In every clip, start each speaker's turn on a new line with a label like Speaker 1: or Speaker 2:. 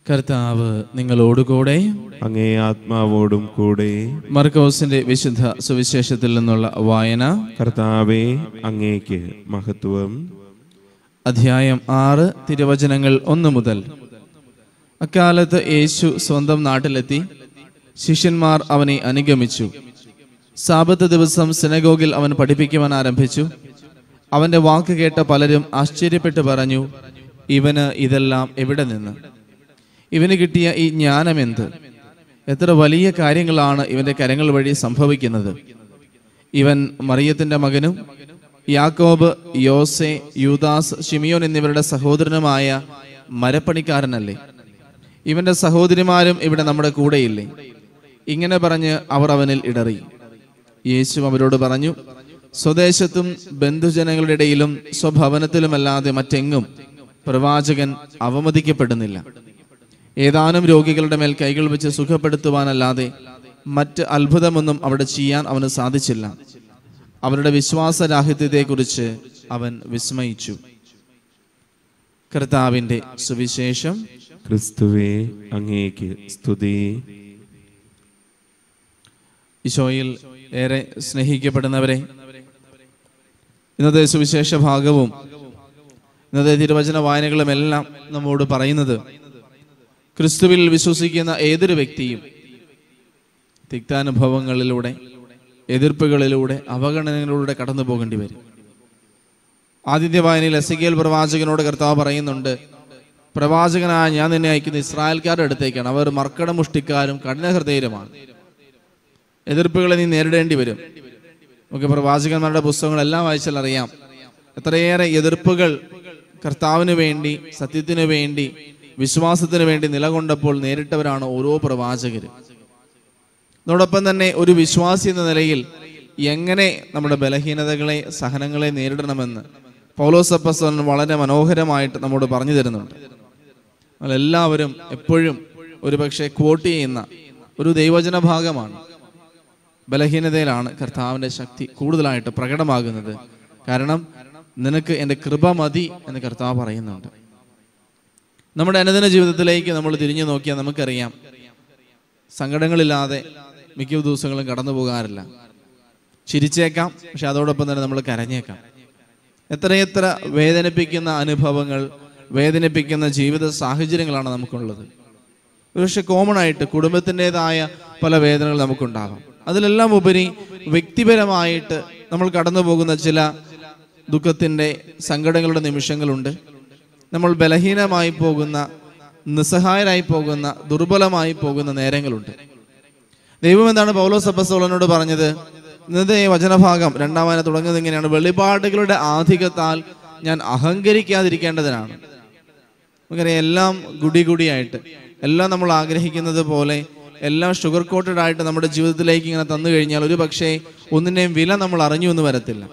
Speaker 1: കർത്താവ് നിങ്ങളോടുകൂടെ
Speaker 2: അങ്ങേ ആത്മാവോടും കൂടെ
Speaker 1: മർക്കോസിന്റെ വിശുദ്ധ സുവിശേഷത്തിൽ നിന്നുള്ള വായന
Speaker 2: കർത്താവെ അങ്ങേക്ക് മഹത്വം
Speaker 1: അധ്യായം ആറ് തിരുവചനങ്ങൾ ഒന്ന് മുതൽ അക്കാലത്ത് യേശു സ്വന്തം നാട്ടിലെത്തി ശിഷ്യന്മാർ അവനെ അനുഗമിച്ചു സാപത്ത് ദിവസം സിനഗോഗിൽ അവൻ പഠിപ്പിക്കുവാൻ ആരംഭിച്ചു അവന്റെ വാക്ക് കേട്ട പലരും ആശ്ചര്യപ്പെട്ട് പറഞ്ഞു ഇവന് ഇതെല്ലാം എവിടെ നിന്ന് ഇവന് കിട്ടിയ ഈ ജ്ഞാനം എന്ത് എത്ര വലിയ കാര്യങ്ങളാണ് ഇവന്റെ കരങ്ങൾ വഴി സംഭവിക്കുന്നത് ഇവൻ മറിയത്തിന്റെ മകനും യാക്കോബ് യോസെ യൂദാസ് ഷിമിയോൻ എന്നിവരുടെ സഹോദരനുമായ മരപ്പണിക്കാരനല്ലേ ഇവന്റെ സഹോദരിമാരും ഇവിടെ നമ്മുടെ കൂടെയില്ലേ ഇങ്ങനെ പറഞ്ഞ് അവർ അവനിൽ ഇടറി യേശു അവരോട് പറഞ്ഞു സ്വദേശത്തും ബന്ധുജനങ്ങളുടെ ഇടയിലും സ്വഭവനത്തിലുമല്ലാതെ മറ്റെങ്ങും പ്രവാചകൻ അവമതിക്കപ്പെടുന്നില്ല ഏതാനും രോഗികളുടെ മേൽ കൈകൾ വെച്ച് സുഖപ്പെടുത്തുവാനല്ലാതെ മറ്റ് അത്ഭുതമൊന്നും അവിടെ ചെയ്യാൻ അവന് സാധിച്ചില്ല അവരുടെ വിശ്വാസരാഹിത്യത്തെക്കുറിച്ച് അവൻ വിസ്മയിച്ചു കർത്താവിന്റെ സുവിശേഷം
Speaker 2: ക്രിസ്തുവെ അങ്ങേക്ക് സ്തുതി
Speaker 1: ഈശോയിൽ ഏറെ സ്നേഹിക്കപ്പെടുന്നവരെ ഇന്നത്തെ സുവിശേഷ ഭാഗവും ഇന്നത്തെ തിരുവചന വായനകളും എല്ലാം നമ്മോട് പറയുന്നത് ക്രിസ്തുവിൽ വിശ്വസിക്കുന്ന ഏതൊരു വ്യക്തിയും തിക്താനുഭവങ്ങളിലൂടെ എതിർപ്പുകളിലൂടെ അവഗണനകളിലൂടെ കടന്നു പോകേണ്ടി വരും ആദ്യത്തെ വായനയിൽ എസഗേൽ പ്രവാചകനോട് കർത്താവ് പറയുന്നുണ്ട് പ്രവാചകനായ ഞാൻ നിന്നെ അയക്കുന്ന ഇസ്രായേൽക്കാരുടെ അടുത്തേക്കാണ് അവർ മർക്കടമുഷ്ടിക്കാരും കഠിനഹൃദയരുമാണ് എതിർപ്പുകളെ നീ നേരിടേണ്ടി വരും നമുക്ക് പ്രവാചകന്മാരുടെ പുസ്തകങ്ങളെല്ലാം വായിച്ചാൽ അറിയാം എത്രയേറെ എതിർപ്പുകൾ കർത്താവിന് വേണ്ടി സത്യത്തിന് വേണ്ടി വിശ്വാസത്തിന് വേണ്ടി നിലകൊണ്ടപ്പോൾ നേരിട്ടവരാണ് ഓരോ പ്രവാചകരും അതോടൊപ്പം തന്നെ ഒരു വിശ്വാസി എന്ന നിലയിൽ എങ്ങനെ നമ്മുടെ ബലഹീനതകളെ സഹനങ്ങളെ നേരിടണമെന്ന് പൗലോസപ്പസ്വൻ വളരെ മനോഹരമായിട്ട് നമ്മോട് പറഞ്ഞു തരുന്നുണ്ട് നമ്മൾ എല്ലാവരും എപ്പോഴും ഒരുപക്ഷെ ക്വോട്ട് ചെയ്യുന്ന ഒരു ദൈവജന ഭാഗമാണ് ബലഹീനതയിലാണ് കർത്താവിന്റെ ശക്തി കൂടുതലായിട്ട് പ്രകടമാകുന്നത് കാരണം നിനക്ക് എൻ്റെ കൃപ മതി എന്ന് കർത്താവ് പറയുന്നുണ്ട് നമ്മുടെ അനുദിന ജീവിതത്തിലേക്ക് നമ്മൾ തിരിഞ്ഞു നോക്കിയാൽ നമുക്കറിയാം സങ്കടങ്ങളില്ലാതെ മിക്ക ദിവസങ്ങളും കടന്നു പോകാറില്ല ചിരിച്ചേക്കാം പക്ഷെ അതോടൊപ്പം തന്നെ നമ്മൾ കരഞ്ഞേക്കാം എത്രയെത്ര വേദനിപ്പിക്കുന്ന അനുഭവങ്ങൾ വേദനിപ്പിക്കുന്ന ജീവിത സാഹചര്യങ്ങളാണ് നമുക്കുള്ളത് ഒരുപക്ഷെ കോമൺ ആയിട്ട് കുടുംബത്തിൻ്റെതായ പല വേദനകൾ നമുക്കുണ്ടാകാം അതിലെല്ലാം ഉപരി വ്യക്തിപരമായിട്ട് നമ്മൾ കടന്നു പോകുന്ന ചില ദുഃഖത്തിൻ്റെ സങ്കടങ്ങളുടെ നിമിഷങ്ങളുണ്ട് നമ്മൾ ബലഹീനമായി പോകുന്ന നിസ്സഹായരായി പോകുന്ന ദുർബലമായി പോകുന്ന നേരങ്ങളുണ്ട് ദൈവം എന്താണ് പൗലോസ് അപ്പസ്തോലനോട് പറഞ്ഞത് ഇന്നത്തെ ഈ വചനഭാഗം രണ്ടാം വായന തുടങ്ങുന്നത് ഇങ്ങനെയാണ് വെളിപാടുകളുടെ ആധികത്താൽ ഞാൻ അഹങ്കരിക്കാതിരിക്കേണ്ടതിനാണ് നമുക്കറിയാം എല്ലാം ഗുടി ഗുടിയായിട്ട് എല്ലാം നമ്മൾ ആഗ്രഹിക്കുന്നത് പോലെ എല്ലാം ഷുഗർ കോട്ടഡ് ആയിട്ട് നമ്മുടെ ജീവിതത്തിലേക്ക് ഇങ്ങനെ തന്നു കഴിഞ്ഞാൽ ഒരു പക്ഷേ ഒന്നിൻ്റെയും വില നമ്മൾ അറിഞ്ഞു എന്ന് വരത്തില്ല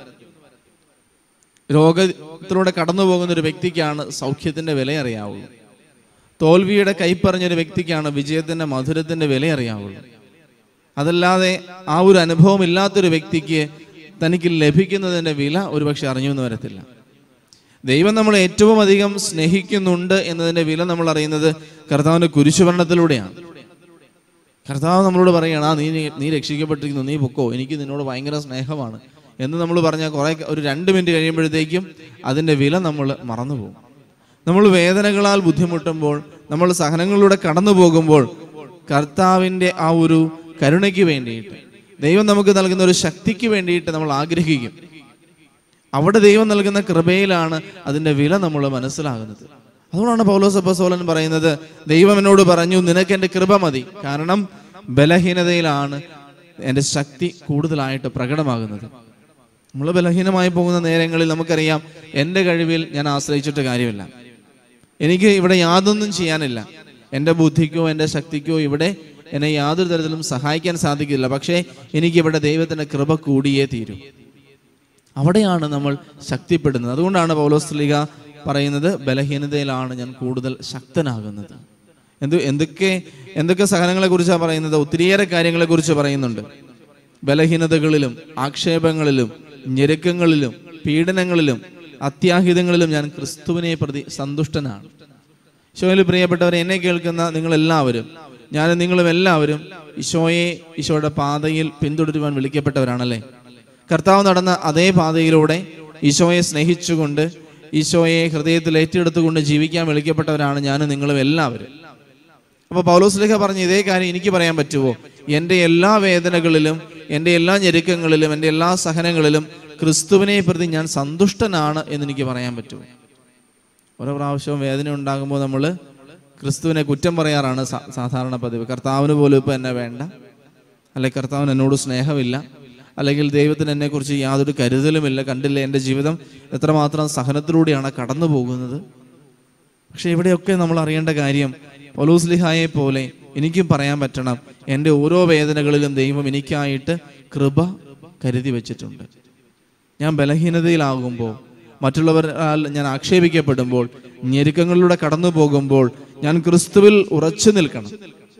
Speaker 1: രോഗത്തിലൂടെ കടന്നു പോകുന്ന ഒരു വ്യക്തിക്കാണ് സൗഖ്യത്തിന്റെ വില അറിയാവുള്ളൂ തോൽവിയുടെ കൈപ്പറഞ്ഞൊരു വ്യക്തിക്കാണ് വിജയത്തിന്റെ മധുരത്തിന്റെ വില അറിയാവുള്ളൂ അതല്ലാതെ ആ ഒരു അനുഭവം ഇല്ലാത്തൊരു വ്യക്തിക്ക് തനിക്ക് ലഭിക്കുന്നതിന്റെ വില ഒരുപക്ഷെ അറിഞ്ഞു എന്ന് വരത്തില്ല ദൈവം നമ്മളെ ഏറ്റവും അധികം സ്നേഹിക്കുന്നുണ്ട് എന്നതിന്റെ വില നമ്മൾ അറിയുന്നത് കർത്താവിന്റെ കുരിശുവർണ്ണത്തിലൂടെയാണ് കർത്താവ് നമ്മളോട് പറയുകയാണ് ആ നീ നീ രക്ഷിക്കപ്പെട്ടിരിക്കുന്നു നീ പൊക്കോ എനിക്ക് നിന്നോട് ഭയങ്കര സ്നേഹമാണ് എന്ന് നമ്മൾ പറഞ്ഞാൽ കുറെ ഒരു രണ്ട് മിനിറ്റ് കഴിയുമ്പോഴത്തേക്കും അതിന്റെ വില നമ്മൾ മറന്നുപോകും നമ്മൾ വേദനകളാൽ ബുദ്ധിമുട്ടുമ്പോൾ നമ്മൾ സഹനങ്ങളിലൂടെ കടന്നു പോകുമ്പോൾ കർത്താവിന്റെ ആ ഒരു കരുണയ്ക്ക് വേണ്ടിയിട്ട് ദൈവം നമുക്ക് നൽകുന്ന ഒരു ശക്തിക്ക് വേണ്ടിയിട്ട് നമ്മൾ ആഗ്രഹിക്കും അവിടെ ദൈവം നൽകുന്ന കൃപയിലാണ് അതിന്റെ വില നമ്മൾ മനസ്സിലാകുന്നത് അതുകൊണ്ടാണ് പൗലോസ് അപ്പസോലൻ പറയുന്നത് ദൈവം എന്നോട് പറഞ്ഞു നിനക്ക് എൻ്റെ കൃപ മതി കാരണം ബലഹീനതയിലാണ് എൻ്റെ ശക്തി കൂടുതലായിട്ട് പ്രകടമാകുന്നത് നമ്മൾ ബലഹീനമായി പോകുന്ന നേരങ്ങളിൽ നമുക്കറിയാം എൻ്റെ കഴിവിൽ ഞാൻ ആശ്രയിച്ചിട്ട് കാര്യമില്ല എനിക്ക് ഇവിടെ യാതൊന്നും ചെയ്യാനില്ല എൻ്റെ ബുദ്ധിക്കോ എൻ്റെ ശക്തിക്കോ ഇവിടെ എന്നെ യാതൊരു തരത്തിലും സഹായിക്കാൻ സാധിക്കില്ല പക്ഷേ എനിക്ക് ഇവിടെ ദൈവത്തിൻ്റെ കൃപ കൂടിയേ തീരൂ അവിടെയാണ് നമ്മൾ ശക്തിപ്പെടുന്നത് അതുകൊണ്ടാണ് പൗലോസ്ലിക പറയുന്നത് ബലഹീനതയിലാണ് ഞാൻ കൂടുതൽ ശക്തനാകുന്നത് എന്ത് എന്തൊക്കെ എന്തൊക്കെ സഹനങ്ങളെ കുറിച്ചാണ് പറയുന്നത് ഒത്തിരിയേറെ കാര്യങ്ങളെ കുറിച്ച് പറയുന്നുണ്ട് ബലഹീനതകളിലും ആക്ഷേപങ്ങളിലും ഞെരുക്കങ്ങളിലും പീഡനങ്ങളിലും അത്യാഹിതങ്ങളിലും ഞാൻ ക്രിസ്തുവിനെ പ്രതി സന്തുഷ്ടനാണ് ഈശോയിൽ പ്രിയപ്പെട്ടവരെ എന്നെ കേൾക്കുന്ന നിങ്ങളെല്ലാവരും ഞാനും നിങ്ങളും എല്ലാവരും ഈശോയെ ഈശോയുടെ പാതയിൽ പിന്തുടരുവാൻ വിളിക്കപ്പെട്ടവരാണല്ലേ കർത്താവ് നടന്ന അതേ പാതയിലൂടെ ഈശോയെ സ്നേഹിച്ചുകൊണ്ട് ഈശോയെ ഹൃദയത്തിൽ ഏറ്റെടുത്തുകൊണ്ട് ജീവിക്കാൻ വിളിക്കപ്പെട്ടവരാണ് ഞാനും നിങ്ങളും എല്ലാവരും അപ്പോൾ പൗലോസ്ലേഖ പറഞ്ഞ ഇതേ കാര്യം എനിക്ക് പറയാൻ പറ്റുമോ എൻ്റെ എല്ലാ വേദനകളിലും എൻ്റെ എല്ലാ ഞെരുക്കങ്ങളിലും എൻ്റെ എല്ലാ സഹനങ്ങളിലും ക്രിസ്തുവിനെ പ്രതി ഞാൻ സന്തുഷ്ടനാണ് എന്ന് എനിക്ക് പറയാൻ പറ്റുമോ ഓരോ പ്രാവശ്യവും വേദന ഉണ്ടാകുമ്പോൾ നമ്മൾ ക്രിസ്തുവിനെ കുറ്റം പറയാറാണ് സാ- സാധാരണ പതിവ് കർത്താവിന് പോലും ഇപ്പം എന്നെ വേണ്ട അല്ലെങ്കിൽ കർത്താവിന് എന്നോട് സ്നേഹമില്ല അല്ലെങ്കിൽ ദൈവത്തിന് എന്നെക്കുറിച്ച് യാതൊരു കരുതലുമില്ല കണ്ടില്ല എൻ്റെ ജീവിതം എത്രമാത്രം സഹനത്തിലൂടെയാണ് കടന്നു പോകുന്നത് പക്ഷെ ഇവിടെയൊക്കെ നമ്മൾ അറിയേണ്ട കാര്യം പൗലോസ്ലിഹായെ പോലെ എനിക്കും പറയാൻ പറ്റണം എൻ്റെ ഓരോ വേദനകളിലും ദൈവം എനിക്കായിട്ട് കൃപ കരുതി വെച്ചിട്ടുണ്ട് ഞാൻ ബലഹീനതയിലാകുമ്പോൾ മറ്റുള്ളവരാൽ ഞാൻ ആക്ഷേപിക്കപ്പെടുമ്പോൾ ഞെരുക്കങ്ങളിലൂടെ കടന്നു പോകുമ്പോൾ ഞാൻ ക്രിസ്തുവിൽ ഉറച്ചു നിൽക്കണം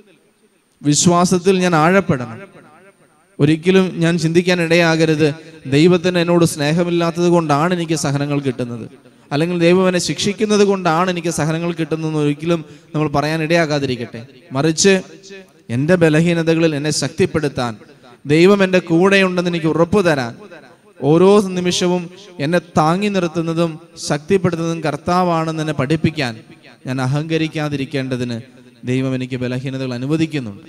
Speaker 1: വിശ്വാസത്തിൽ ഞാൻ ആഴപ്പെടണം ഒരിക്കലും ഞാൻ ചിന്തിക്കാൻ ഇടയാകരുത് ദൈവത്തിന് എന്നോട് സ്നേഹമില്ലാത്തത് കൊണ്ടാണ് എനിക്ക് സഹനങ്ങൾ കിട്ടുന്നത് അല്ലെങ്കിൽ ദൈവം എന്നെ ശിക്ഷിക്കുന്നത് കൊണ്ടാണ് എനിക്ക് സഹനങ്ങൾ കിട്ടുന്നതെന്ന് ഒരിക്കലും നമ്മൾ പറയാൻ ഇടയാകാതിരിക്കട്ടെ മറിച്ച് എൻ്റെ ബലഹീനതകളിൽ എന്നെ ശക്തിപ്പെടുത്താൻ ദൈവം എൻ്റെ കൂടെയുണ്ടെന്ന് എനിക്ക് ഉറപ്പു തരാൻ ഓരോ നിമിഷവും എന്നെ താങ്ങി നിർത്തുന്നതും ശക്തിപ്പെടുത്തുന്നതും കർത്താവാണെന്ന് എന്നെ പഠിപ്പിക്കാൻ ഞാൻ അഹങ്കരിക്കാതിരിക്കേണ്ടതിന് ദൈവം എനിക്ക് ബലഹീനതകൾ അനുവദിക്കുന്നുണ്ട്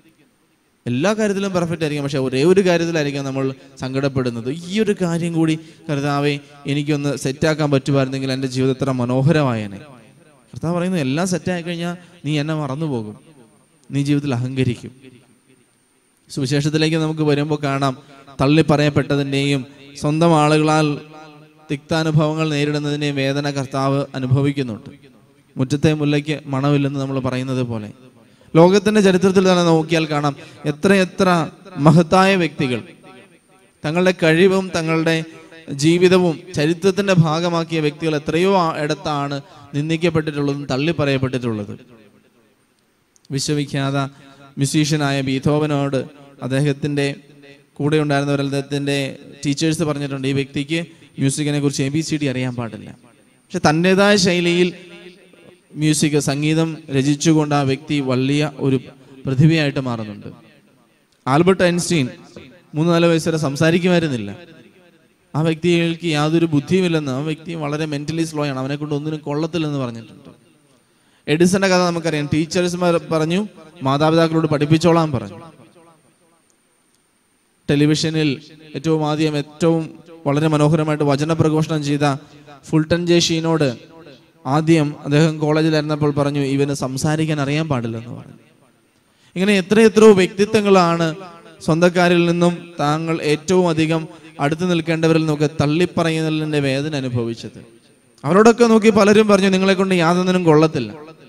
Speaker 1: എല്ലാ കാര്യത്തിലും പെർഫെക്റ്റ് ആയിരിക്കും പക്ഷെ ഒരേ ഒരു കാര്യത്തിലായിരിക്കും നമ്മൾ സങ്കടപ്പെടുന്നത് ഈ ഒരു കാര്യം കൂടി കർത്താവെ എനിക്കൊന്ന് സെറ്റാക്കാൻ പറ്റുമായിരുന്നെങ്കിൽ എൻ്റെ ജീവിതം എത്ര മനോഹരമായേനെ കർത്താവ് പറയുന്നു എല്ലാം സെറ്റായി കഴിഞ്ഞാൽ നീ എന്നെ മറന്നു പോകും നീ ജീവിതത്തിൽ അഹങ്കരിക്കും സുവിശേഷത്തിലേക്ക് നമുക്ക് വരുമ്പോൾ കാണാം തള്ളി പറയപ്പെട്ടതിൻ്റെയും സ്വന്തം ആളുകളാൽ തിക്താനുഭവങ്ങൾ നേരിടുന്നതിൻ്റെയും വേദന കർത്താവ് അനുഭവിക്കുന്നുണ്ട് മുറ്റത്തെ മുല്ലയ്ക്ക് മണമില്ലെന്ന് നമ്മൾ പറയുന്നത് പോലെ ലോകത്തിന്റെ ചരിത്രത്തിൽ തന്നെ നോക്കിയാൽ കാണാം എത്രയെത്ര മഹത്തായ വ്യക്തികൾ തങ്ങളുടെ കഴിവും തങ്ങളുടെ ജീവിതവും ചരിത്രത്തിന്റെ ഭാഗമാക്കിയ വ്യക്തികൾ എത്രയോ ആ- ഇടത്താണ് നിന്ദിക്കപ്പെട്ടിട്ടുള്ളതും തള്ളി പറയപ്പെട്ടിട്ടുള്ളത് വിശ്വവിഖ്യാത മ്യൂസീഷ്യനായ ബീഥോവനോട് അദ്ദേഹത്തിന്റെ കൂടെ ഉണ്ടായിരുന്നവർ അദ്ദേഹത്തിന്റെ ടീച്ചേഴ്സ് പറഞ്ഞിട്ടുണ്ട് ഈ വ്യക്തിക്ക് മ്യൂസിക്കിനെ കുറിച്ച് എ ബി സി ഡി അറിയാൻ പാടില്ല പക്ഷെ തൻ്റെതായ ശൈലിയിൽ മ്യൂസിക് സംഗീതം രചിച്ചുകൊണ്ട് ആ വ്യക്തി വലിയ ഒരു പ്രതിഭയായിട്ട് മാറുന്നുണ്ട് ആൽബർട്ട് ഐൻസ്റ്റീൻ മൂന്ന് നാല് വയസ്സ് വരെ സംസാരിക്കുമായിരുന്നില്ല ആ വ്യക്തികൾക്ക് യാതൊരു ബുദ്ധിയുമില്ലെന്ന് ആ വ്യക്തി വളരെ മെന്റലി സ്ലോ ആണ് അവനെ കൊണ്ട് ഒന്നിനും കൊള്ളത്തില്ലെന്ന് പറഞ്ഞിട്ടുണ്ട് എഡിസന്റെ കഥ നമുക്കറിയാം ടീച്ചേഴ്സ് പറഞ്ഞു മാതാപിതാക്കളോട് പഠിപ്പിച്ചോളാൻ പറഞ്ഞു ടെലിവിഷനിൽ ഏറ്റവും ആദ്യം ഏറ്റവും വളരെ മനോഹരമായിട്ട് വചന പ്രഘോഷണം ചെയ്ത ഫുൾട്ടൻ ജെ ഷീനോട് ആദ്യം അദ്ദേഹം കോളേജിലായിരുന്നപ്പോൾ പറഞ്ഞു ഇവന് സംസാരിക്കാൻ അറിയാൻ പാടില്ലെന്ന് പറഞ്ഞു ഇങ്ങനെ എത്രയെത്രയോ വ്യക്തിത്വങ്ങളാണ് സ്വന്തക്കാരിൽ നിന്നും താങ്കൾ ഏറ്റവും അധികം അടുത്ത് നിൽക്കേണ്ടവരിൽ നിന്നൊക്കെ തള്ളിപ്പറയുന്നതിന്റെ വേദന അനുഭവിച്ചത് അവരോടൊക്കെ നോക്കി പലരും പറഞ്ഞു നിങ്ങളെ കൊണ്ട് യാതൊന്നിനും കൊള്ളത്തില്ല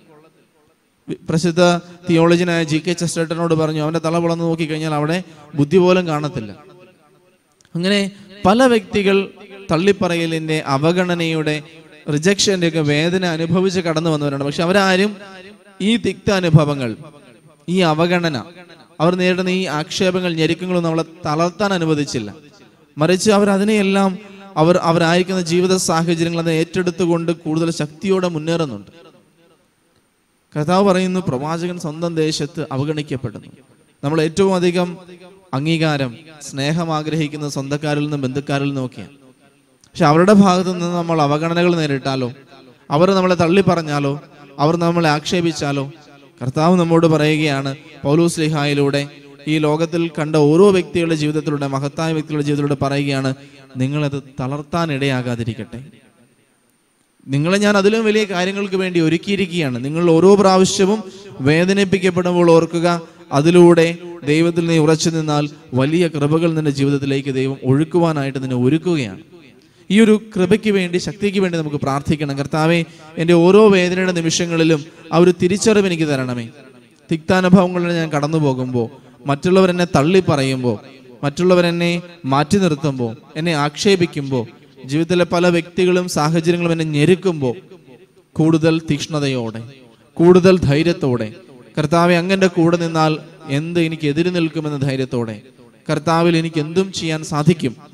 Speaker 1: വി- പ്രസിദ്ധ തിയോളജിനായ ജി കെ ചെസ്റ്റേട്ടനോട് പറഞ്ഞു അവന്റെ തല വളർന്നു നോക്കിക്കഴിഞ്ഞാൽ അവിടെ ബുദ്ധി പോലും കാണത്തില്ല അങ്ങനെ പല വ്യക്തികൾ തള്ളിപ്പറയലിന്റെ അവഗണനയുടെ റിജക്ഷന്റെ ഒക്കെ വേദന അനുഭവിച്ച് കടന്നു വന്നവരാണ് പക്ഷെ അവരാരും ഈ തിക്ത അനുഭവങ്ങൾ ഈ അവഗണന അവർ നേരിടുന്ന ഈ ആക്ഷേപങ്ങൾ ഞെരുക്കങ്ങളൊന്നും നമ്മളെ തളർത്താൻ അനുവദിച്ചില്ല മറിച്ച് അവർ അതിനെയെല്ലാം അവർ അവരായിരിക്കുന്ന ജീവിത സാഹചര്യങ്ങൾ അത് ഏറ്റെടുത്തുകൊണ്ട് കൂടുതൽ ശക്തിയോടെ മുന്നേറുന്നുണ്ട് കർത്താവ് പറയുന്നു പ്രവാചകൻ സ്വന്തം ദേശത്ത് അവഗണിക്കപ്പെടുന്നു നമ്മൾ ഏറ്റവും അധികം അംഗീകാരം സ്നേഹം ആഗ്രഹിക്കുന്ന സ്വന്തക്കാരിൽ നിന്നും ബന്ധുക്കാരിൽ നിന്നും ഒക്കെയാണ് പക്ഷെ അവരുടെ ഭാഗത്തു നിന്ന് നമ്മൾ അവഗണനകൾ നേരിട്ടാലോ അവർ നമ്മളെ തള്ളി പറഞ്ഞാലോ അവർ നമ്മളെ ആക്ഷേപിച്ചാലോ കർത്താവ് നമ്മോട് പറയുകയാണ് പൗലൂസ് ലിഹായിലൂടെ ഈ ലോകത്തിൽ കണ്ട ഓരോ വ്യക്തികളുടെ ജീവിതത്തിലൂടെ മഹത്തായ വ്യക്തികളുടെ ജീവിതത്തിലൂടെ പറയുകയാണ് നിങ്ങളത് തളർത്താൻ ഇടയാകാതിരിക്കട്ടെ നിങ്ങളെ ഞാൻ അതിലും വലിയ കാര്യങ്ങൾക്ക് വേണ്ടി ഒരുക്കിയിരിക്കുകയാണ് നിങ്ങൾ ഓരോ പ്രാവശ്യവും വേദനിപ്പിക്കപ്പെടുമ്പോൾ ഓർക്കുക അതിലൂടെ ദൈവത്തിൽ നീ ഉറച്ചു നിന്നാൽ വലിയ കൃപകൾ നിന്റെ ജീവിതത്തിലേക്ക് ദൈവം ഒഴുക്കുവാനായിട്ട് നിന്നെ ഒരുക്കുകയാണ് ഈ ഒരു കൃപയ്ക്ക് വേണ്ടി ശക്തിക്ക് വേണ്ടി നമുക്ക് പ്രാർത്ഥിക്കണം കർത്താവെ എൻ്റെ ഓരോ വേദനയുടെ നിമിഷങ്ങളിലും ആ ഒരു തിരിച്ചറിവ് എനിക്ക് തരണമേ തിക്താനുഭവങ്ങളിൽ ഞാൻ കടന്നു പോകുമ്പോൾ മറ്റുള്ളവർ എന്നെ തള്ളി പറയുമ്പോൾ മറ്റുള്ളവർ എന്നെ മാറ്റി നിർത്തുമ്പോൾ എന്നെ ആക്ഷേപിക്കുമ്പോൾ ജീവിതത്തിലെ പല വ്യക്തികളും സാഹചര്യങ്ങളും എന്നെ ഞെരുക്കുമ്പോൾ കൂടുതൽ തീക്ഷ്ണതയോടെ കൂടുതൽ ധൈര്യത്തോടെ കർത്താവെ അങ്ങന്റെ കൂടെ നിന്നാൽ എന്ത് എനിക്ക് എതിര് നിൽക്കുമെന്ന ധൈര്യത്തോടെ കർത്താവിൽ എനിക്ക് എന്തും ചെയ്യാൻ സാധിക്കും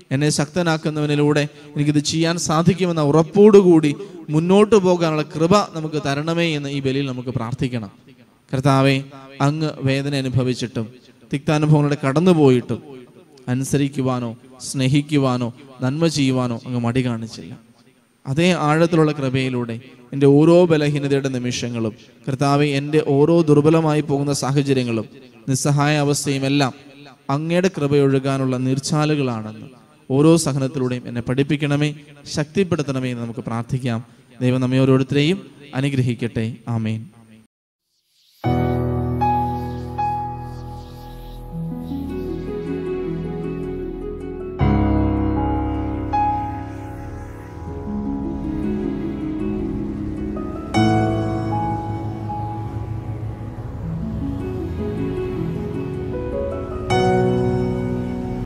Speaker 1: എന്നെ ശക്തനാക്കുന്നവനിലൂടെ എനിക്കിത് ചെയ്യാൻ സാധിക്കുമെന്ന ഉറപ്പോടുകൂടി മുന്നോട്ട് പോകാനുള്ള കൃപ നമുക്ക് തരണമേ എന്ന് ഈ ബലിയിൽ നമുക്ക് പ്രാർത്ഥിക്കണം കർത്താവെ അങ്ങ് വേദന അനുഭവിച്ചിട്ടും തിക്താനുഭവങ്ങളുടെ കടന്നുപോയിട്ടും അനുസരിക്കുവാനോ സ്നേഹിക്കുവാനോ നന്മ ചെയ്യുവാനോ അങ്ങ് മടി കാണിച്ചില്ല അതേ ആഴത്തിലുള്ള കൃപയിലൂടെ എൻ്റെ ഓരോ ബലഹീനതയുടെ നിമിഷങ്ങളും കർത്താവെ എൻ്റെ ഓരോ ദുർബലമായി പോകുന്ന സാഹചര്യങ്ങളും നിസ്സഹായ അവസ്ഥയും എല്ലാം അങ്ങയുടെ കൃപയൊഴുകാനുള്ള നീർച്ചാലുകളാണെന്ന് ഓരോ സഹനത്തിലൂടെയും എന്നെ പഠിപ്പിക്കണമേ ശക്തിപ്പെടുത്തണമേ എന്ന് നമുക്ക് പ്രാർത്ഥിക്കാം ദൈവം നമ്മെ ഓരോരുത്തരെയും അനുഗ്രഹിക്കട്ടെ ആമേൻ